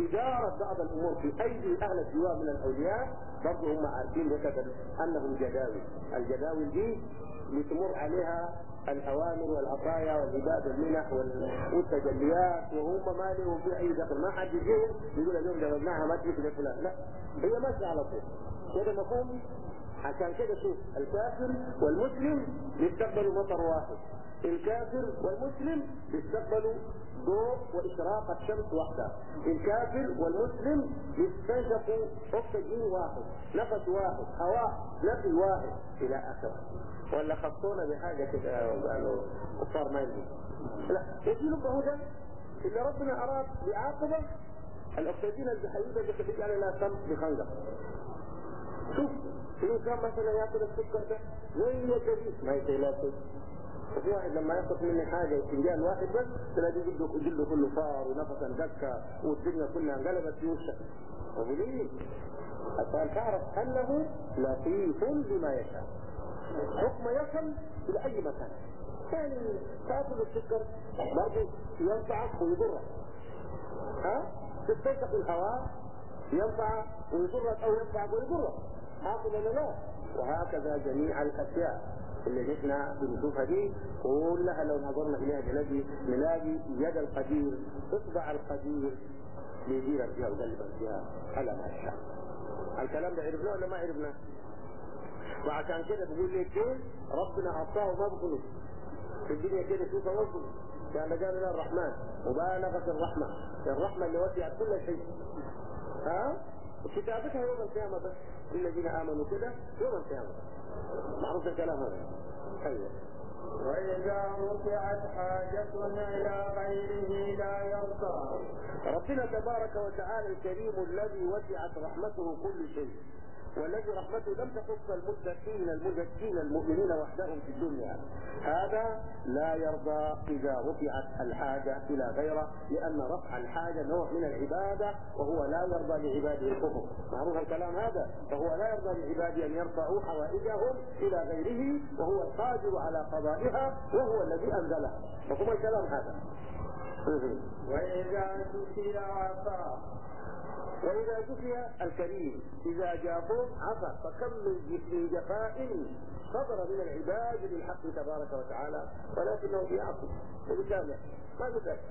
إدارة بعض الأمور في أيدي أهل الديوان من الأولياء برضه هم عارفين هكذا أنهم جداول الجداول دي بتمر عليها الأوامر والعطايا والعباد والمنح والتجليات وهم ما لهم في أي دخل ما حد يجي يقول اليوم جاوبناها ما تجيك لفلان لا هي ماشية على طول كده مفهوم عشان كده شوف الكافر والمسلم يستقبلوا مطر واحد الكافر والمسلم يستقبلوا ضوء وإشراق الشمس وحدها الكافر والمسلم يستنشقوا أكسجين واحد نفس واحد هواء نفس واحد إلى آخره ولا خصونا بحاجة كده وقالوا كفار ما يجي لا يجي له هدى اللي ربنا أراد بعاقبة الأكسجين اللي بحيوده بيخليك على لا تم بخنجر شوف في كان مثلا ياكل السكر ده زي الجديد ما يتلاقي وفي واحد لما ياخذ مني حاجه فنجان واحد بس تلاقي جلده جلده كله فار ونفسا دكه والدنيا كلها انقلبت في وشك وليه؟ عشان تعرف انه لطيف بما يشاء حكم يصل الى اي مكان يعني تاكل السكر برضه ينفعك ويضرك ها تستنشق الهواء ينفع ويضرك او ينفعك ويضرك حاصل ولا لا وهكذا جميع الاشياء اللي احنا بنشوفها دي كلها لو نظرنا اليها نلاقي نلاقي يد القدير اصبع القدير بيدير فيها ويقلب فيها على ما يشاء الكلام ده عرفناه ولا ما عرفناه؟ وعشان كده بيقول لك ايه ربنا اعطاه ما بخلص في الدنيا كده شوف ما بخلص كان قال له الرحمن وبالغت الرحمه الرحمه اللي وسعت كل شيء ها كتابتها يوم القيامه بس للذين امنوا كده يوم القيامه معروف الكلام هذا ايوه وإذا رفعت حاجة إلى غيره لا يرضى ربنا تبارك وتعالى الكريم الذي وسعت رحمته كل شيء والذي رحمته لم تخص المتقين المزكين المؤمنين وحدهم في الدنيا هذا لا يرضى اذا رفعت الحاجه الى غيره لان رفع الحاجه نوع من العباده وهو لا يرضى لعباده الكفر معروف الكلام هذا فهو لا يرضى لعباده ان يرفعوا حوائجهم الى غيره وهو القادر على قضائها وهو الذي انزلها مفهوم الكلام هذا وإذا سكي عفا وإذا جفي الكريم إذا جافوه عفا فكم من جفاء صدر من العباد للحق تبارك وتعالى ولكنه بيعصي وبيسامح ما بذلك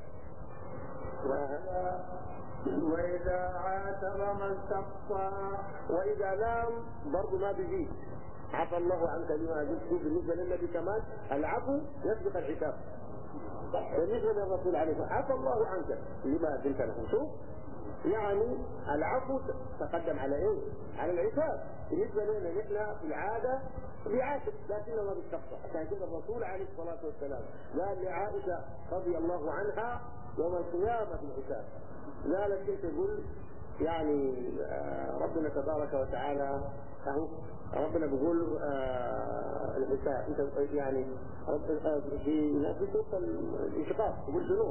وإذا عاتب من استقصى وإذا لام برضه ما بيجي عفى الله عنك لما جئت بالنسبة للنبي كمان العفو يسبق العتاب بالنسبة للرسول عليه الصلاة عفى الله عنك لما أذنت له شوف يعني العفو تقدم على ايه؟ على العتاب بالنسبه لنا نحن في العاده بيعاتب لكنه ما بيستقصى عشان كده الرسول عليه الصلاه والسلام قال لعائشه رضي الله عنها يوم القيامه في الحساب قالت انت تقول يعني آه ربنا تبارك وتعالى اهو ربنا بيقول آه الحساب انت يعني رب آه في في سوره الانشقاق يقول شنو؟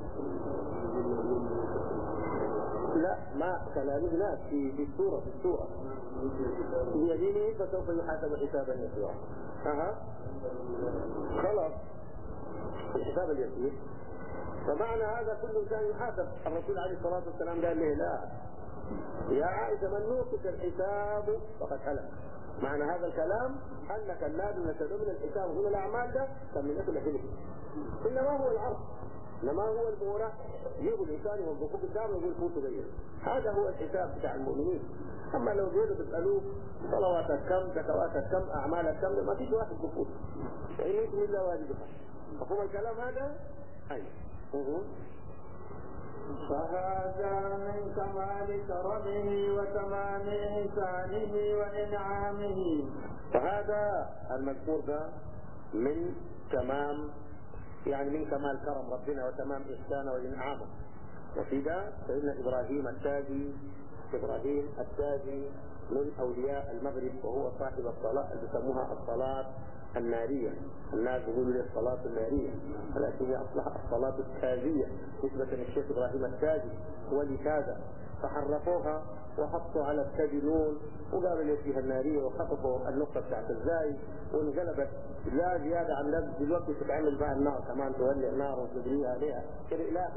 لا ما كلام الناس في في السورة في السورة بيمينه فسوف يحاسب حسابا يسيرا اها خلاص الحساب اليسير فمعنى هذا كل انسان يحاسب الرسول عليه الصلاه والسلام قال له لا يا عائشه من نوقف الحساب فقد هلك معنى هذا الكلام انك لازم تدوم الحساب من الاعمال ده تمنيته لحلك انما هو العرض انما هو المورا يجيبوا الانسان يوظفوه قدامه ويقول فوتوا غير هذا هو الحساب بتاع المؤمنين اما لو جيتوا تسالوه صلواتك كم زكواتك كم اعمالك كم ما فيش واحد بفوت فإن الا واجبك مفهوم الكلام هذا؟ ايوه فهذا من كمال كرمه وتمام إحسانه وإنعامه فهذا المذكور ده من تمام يعني من كمال كرم ربنا وتمام إحسانه وإنعامه وفي ده سيدنا إبراهيم التاجي إبراهيم التاجي من أولياء المغرب وهو صاحب الصلاة اللي بيسموها الصلاة النارية الناس يقولوا لي الصلاة النارية ولكن هي أصلها الصلاة التاجية نسبة للشيخ إبراهيم التاجي ولكذا فحرفوها وحطوا على التاج نون وقالوا لي فيها النارية وخطفوا النقطة بتاعت الزاي وانقلبت لا زيادة عن ذلك دلوقتي تتعمل بها النار كمان تولع نار وتجريها عليها كده إلى آخره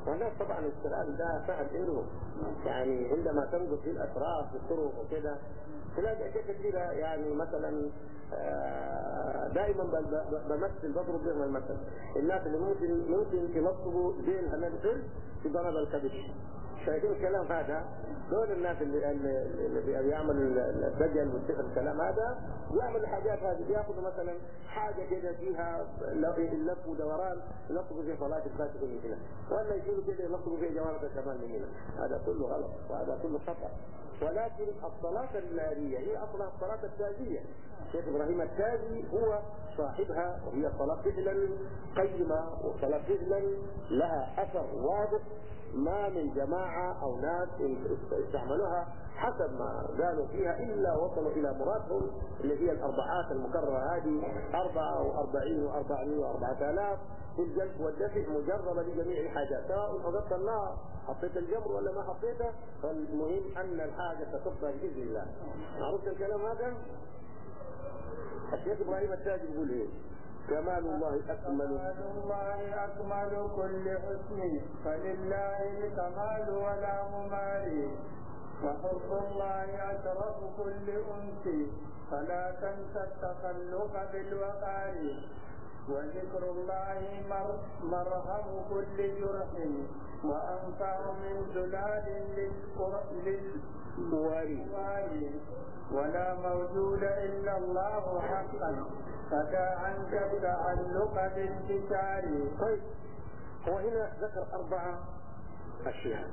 والناس طبعا السؤال ده سهل انه يعني عندما تنظر في الاسرار في الطرق وكده تلاقي اشياء كثيره يعني مثلا آه، دائما ب- ب- بمثل بضرب بهم المثل الناس اللي ممكن ممكن يلطفوا زين النبل في ضرب الكبش شايفين الكلام هذا دول الناس اللي اللي اللي بيعملوا الدجل والسحر الكلام هذا بيعملوا الحاجات هذه بياخذوا مثلا حاجه كده فيها لف ودوران يلطفوا فيها صلاه الفاتحه من هنا ولا يشيلوا كده يلطفوا فيها جوارح كمان من هنا هذا كله غلط وهذا كله خطا ولكن الصلاة النارية هي أصلا الصلاة التاجية الشيخ إبراهيم التاجي هو صاحبها وهي صلاة فعلا قيمة وصلاة فعلا لها أثر واضح ما من جماعة أو ناس استعملوها حسب ما قالوا فيها إلا وصلوا إلى مرادهم اللي هي الأربعات المكررة هذه أربعة وأربعين وأربعين وأربعة آلاف في الجلب والدفع مجربة لجميع الحاجات سواء حطيت النار حطيت الجمر ولا ما حطيته فالمهم أن الحاجة ستقضى بإذن الله عرفت الكلام هذا؟ الشيخ إبراهيم التاجي يقول إيه؟ كمال الله أكمل كمال الله أكمل كل حسن فلله الكمال ولا مماري وحب الله أشرف كل أنس فلا تنس التخلق بالوقار وذكر الله مر مرهم كل جرح وأنفع من زلال للقر- واري للقواري ولا موجود إلا الله حقا فدا عنك التعلق بالكتاب طيب هو هنا ذكر أربعة أشياء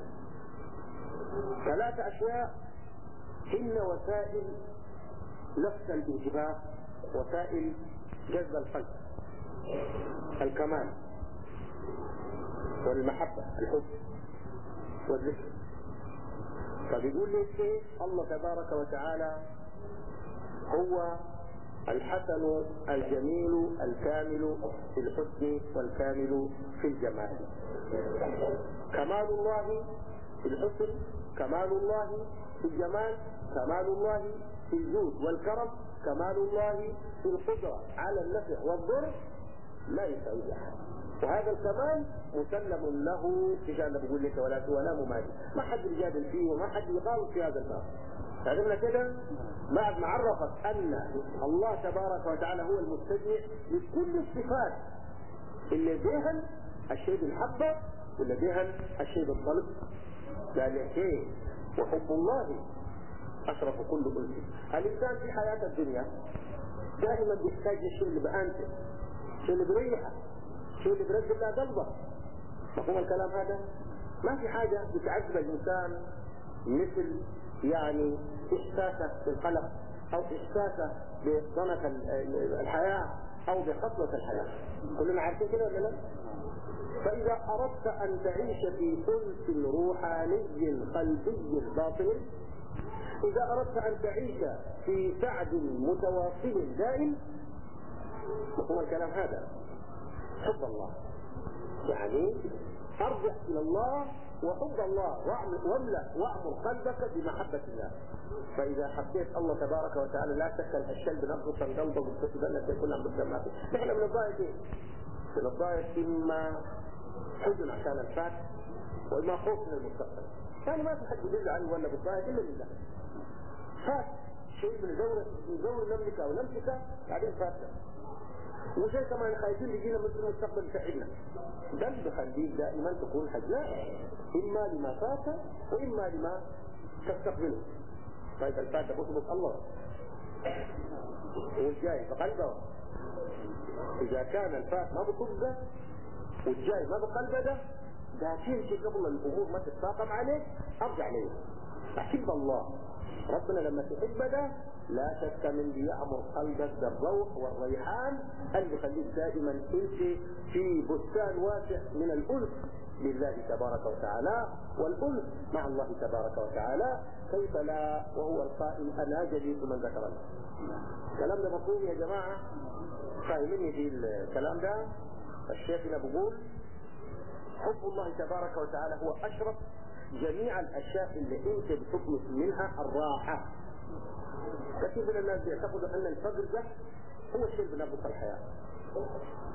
ثلاث أشياء هن وسائل نفس الانتباه وسائل جذب القلب الكمال والمحبة الحب والذكر فبيقول لي الشيخ الله تبارك وتعالى هو الحسن الجميل الكامل في الحسن والكامل في الجمال كمال الله في الحسن كمال الله في الجمال كمال الله في الجود والكرم كمال الله في القدرة على النفع والضر لا يساوي أحد وهذا الكمال مسلم له في كان بيقول لك ولا ولا مماري ما حد يجادل فيه وما حد يخالف في هذا الباب عرفنا كده بعد ما عرفت ان الله تبارك وتعالى هو المستجمع لكل الصفات اللي بها الشيء بالحبه واللي بها الشيء بالطلب قال لك ايه وحب الله اشرف كل انس الانسان في حياه الدنيا دائما بيحتاج للشيء اللي بانته الشيء اللي بريحه الشيء اللي برد الله قلبه مفهوم الكلام هذا ما في حاجه بتعذب الانسان مثل يعني احساسه بالقلق او احساسه بضنك الحياه او بخطوه الحياه كلنا عارفين كده ولا لا؟ فإذا أردت أن تعيش في أنس روحاني قلبي باطن إذا أردت أن تعيش في سعد متواصل دائم مفهوم الكلام هذا حب الله يعني ارجع الى الله وحب الله واعمل واملا واعمر قلبك بمحبه الله فاذا حبيت الله تبارك وتعالى لا شك الاشياء بنقص قلبك وتتبنى كل عم بدنا ما في نحن بنتضايق ايه؟ بنتضايق اما حزن عشان الفات واما خوف من المستقبل يعني ما في حد يدل عنه ولا بتضايق الا لله فات شيء من زور من زور نملكه او نمسكه بعدين فات وزي كمان خايفين يجينا مثل المستقبل يساعدنا ده اللي بيخليك دائما تكون حزنان اما لما فات واما لما تستقبله طيب الفات ده بطلب الله والجاي بقلبه اذا كان الفات ما بطلبه والجاي ما بقلبه ده ده شيء قبل الامور ما تتفاقم عليك ارجع ليه احب الله ربنا لما تحب ده لا شك من بيعمر قلبك بالروح والريحان اللي يخليك دائما انت في بستان واسع من الانس بالله تبارك وتعالى والانس مع الله تبارك وتعالى كيف لا وهو القائل انا جليس من ذكرني الكلام ده مفهوم يا جماعه فاهميني في الكلام ده الشيخ هنا بيقول حب الله تبارك وتعالى هو اشرف جميع الاشياء اللي انت بتطلب منها الراحه كثير من الناس بيعتقدوا ان الفقر ده هو الشيء اللي بنبض الحياه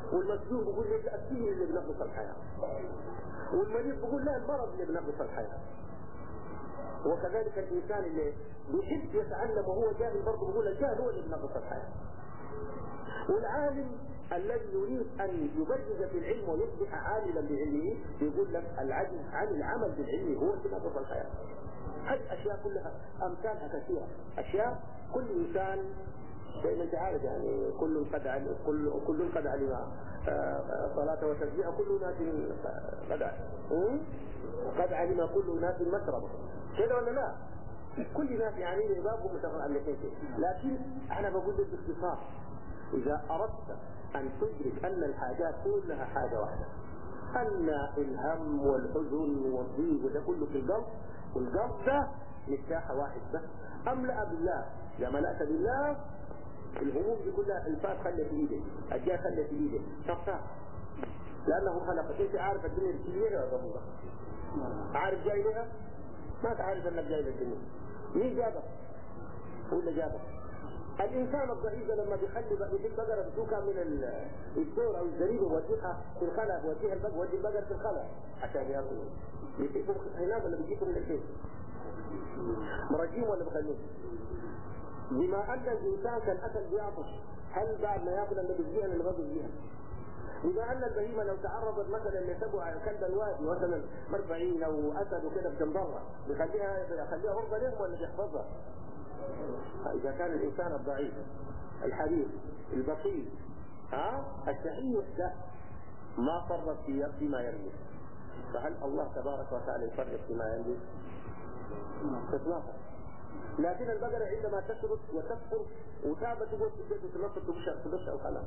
والمسجون بيقول لك لا السجن اللي بنقص الحياه والمريض بيقول لا المرض اللي بنقص الحياه وكذلك الانسان اللي بيحب يتعلم وهو جاهل برضه بيقول الجهل هو اللي بنقص الحياه والعالم الذي يريد ان يبرز في العلم ويصبح عالما بعلمه يقول لك العجز عن العمل بالعلم هو اللي نقص الحياه هذه الاشياء كلها امثالها كثيره اشياء كل انسان زي ما انت عارف يعني كل قد علم كل كل قد علم صلاة وتسبيح كل ناس قد قد علم كل ناس مشربه كده ولا لا؟ كل ناس يعني بابهم مشغل عن لكن انا بقول لك باختصار اذا اردت ان تدرك ان الحاجات كلها حاجه واحده ان الهم والحزن والضيق وده كله في القلب والقلب ده مفتاح واحد بس املا بالله اذا ملأت بالله الهموم دي كلها الفات خلي في ايدك الجاه خلي في ايدك صفصف لانه خلقك انت عارف الدنيا الكبيره ولا غموضه عارف جاي لها ما تعرف انك جاي للدنيا مين جابك هو اللي جابك الانسان الضعيف لما بيخلي بيجيب بقره بتوكا من الدور او الزريبه يوديها في الخلا يوديها البقره يودي البقره في الخلا عشان ياكل بيجيبوا هناك ولا بيجيبوا من البيت مراجيم ولا بخلوه بما ان الانسان كان اكل بيعطش هل بعد ما ياكل اللي بيجيها اللي ما بيجيها بما ان البهيمه لو تعرضت مثلا لسبع كلب الوادي مثلا مربعين او اسد وكده بجنبها بيخليها يخليها هربه لهم ولا بيحفظها؟ اذا كان الانسان الضعيف الحريص البخيل ها الشحيح ده ما فرط في فيما يرمي فهل الله تبارك وتعالى يفرط فيما يرمي؟ اطلاقا لكن البقرة عندما تشرب وتكفر وتابت تقول في البيت وتنفط تبشر تبشر وخلاص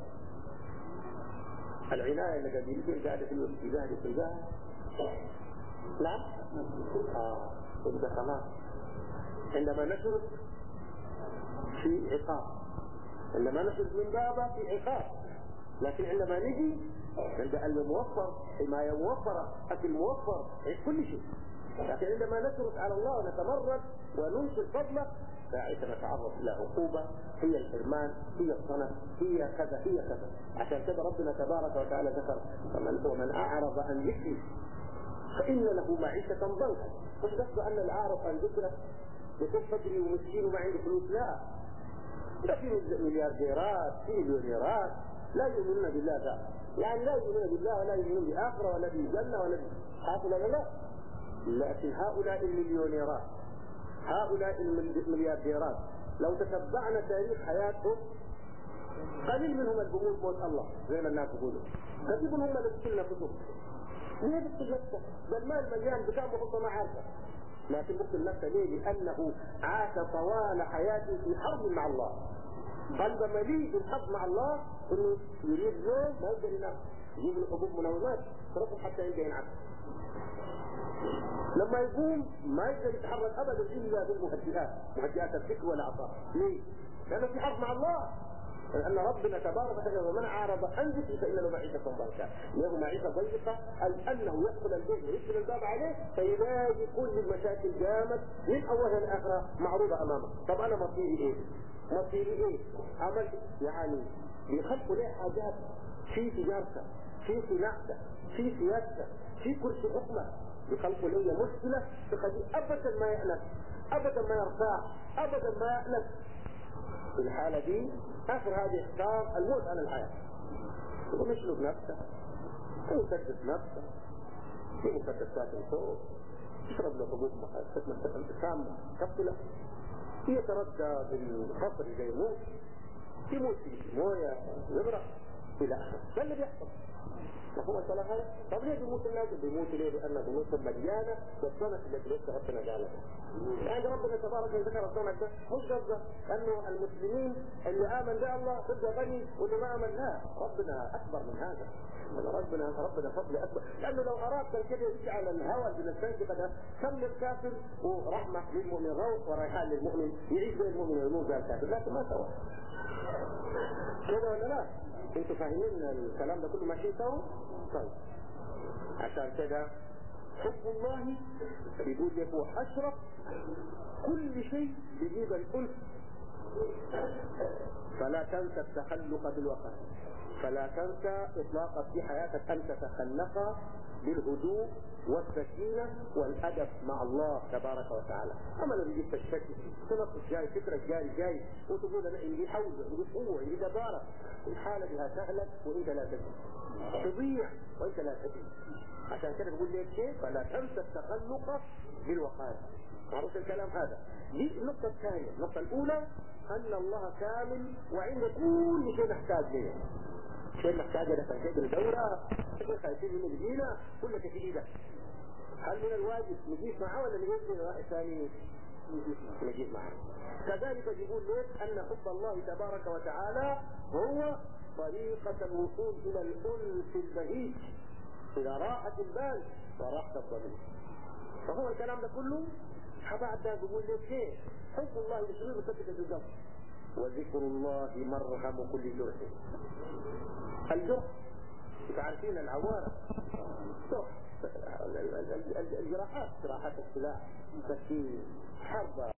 العناية اللي قاعد يمكن قاعدة في الوقت قاعدة في الجاه نعم اه تبقى خلاص عندما نشرب في عقاب عندما نشرب من بابه في عقاب لكن عندما نجي عند الموفر حماية موفرة أكل موفر كل شيء لكن عندما نترك على الله ونتمرد وننشر فضله ساعتها نتعرض الى عقوبه هي الحرمان هي الصنف هي كذا هي كذا عشان كده ربنا تبارك وتعالى ذكر فمن ومن اعرض عن ذكري فان له معيشه ضنكا مش بس ان الاعرض عن ذكرك يكون فقري ومسكين وما عنده فلوس لا ده في مليارديرات في مليونيرات لا يؤمنون بالله ذا يعني لا يؤمنون بالله ولا يؤمنون باخره ولا بالجنه ولا حاصل ولا لا لكن هؤلاء المليونيرات هؤلاء المليارديرات لو تتبعنا تاريخ حياتهم قليل منهم اللي بيقول موت الله زي ما الناس بيقولوا كثير هم اللي بيقتلنا كتب ليه بيقتل نفسه؟ ده المال مليان بكام بحطه ما عارفه لكن بيقتل نفسه ليه؟ لانه عاش طوال حياته في حرب مع الله قلب مليء بالحرب مع الله انه يريد يوم ما يقدر ينام يجيب له حبوب منومات ترفض حتى يلقى ينعم لما يقوم ما يقدر يتحرك ابدا الا بالمهدئات مهدئات الفكر والعطاء ليه؟ لانه في حرب مع الله لان ربنا تبارك وتعالى ومن اعرض عن ذكري فان له معيشه ضنكا له معيشه ضيقه اي انه يدخل البيت ويقفل الباب عليه فيلاقي كل المشاكل قامت من اولها لاخرها معروضه امامه طب انا مصيري ايه؟ مصيري ايه؟ عملت يعني بيخلقوا ليه حاجات في تجارته في صناعته في سياسته في كرسي حكمه بخلقوا لي مشكلة تخليه أبدا ما يأنس أبدا ما يرتاح أبدا ما يأنس في الحالة دي آخر هذه اختار الموت عن الحياة يقوم يشرب نفسه ويسدس نفسه في مسدسات الفوق يشرب له حبوب سامة كبسولة يتردى بالخطر زي يموت يموت في مويه يغرق الى اخره ده اللي بيحصل مفهوم الكلام هذا؟ طب ليه بيموت الناس؟ بيموتوا ليه؟ لان بيوتهم مليانه بالصنف التي لسه ربنا جعلها. يعني ربنا تبارك وتعالى ذكر الصنف ده مش قصده انه المسلمين اللي امن به الله بده غني واللي ما امن لا ربنا اكبر من هذا. ربنا ربنا فضل اكبر لانه لو اراد كان كده يجعل الهوى بنستنشق ده كم للكافر ورحمه للمؤمن روح وريحان للمؤمن يعيش زي المؤمن ويموت زي الكافر لكن ما سوى. كده ولا لا؟ انتوا فاهمين الكلام ده كله ماشي سوا؟ طيب عشان كده حب الله بيقول لك هو اشرف كل شيء بيجيب الانس فلا تنسى التخلق بالوفاء فلا تنسى إطلاقا في حياتك أن تتخلق بالهدوء والسكينة والأدب مع الله تبارك وتعالى أما لو يجيب تشتكي تنقص جاي فكرة جاي جاي وتقول أنا عندي حول عندي قوة عندي جبارة الحالة بها تهلك وأنت لا تدري تضيع وأنت لا تدري عشان كده بقول لك شيء فلا تنسى التخلق بالوقاية معروف الكلام هذا دي النقطة الثانية النقطة الأولى أن الله كامل وعنده كل شيء نحتاج له شيء نحتاج له تنشد الدورة شيء خايفين من المدينة كل شيء في إيدك هل من الواجب نجيب معه ولا نجيب واحد ثاني نجيب معه كذلك يقول لك أن حب الله تبارك وتعالى هو طريقة الوصول إلى الأنس البهيج إلى راحة البال وراحة الضمير فهو الكلام ده كله بعد ده بيقول لك ايه حب الله يشغل مثبت الجرح وذكر الله مرهم كل جرح الجرح عارفين العوارة الجراحات جراحات السلاح تسكين حرب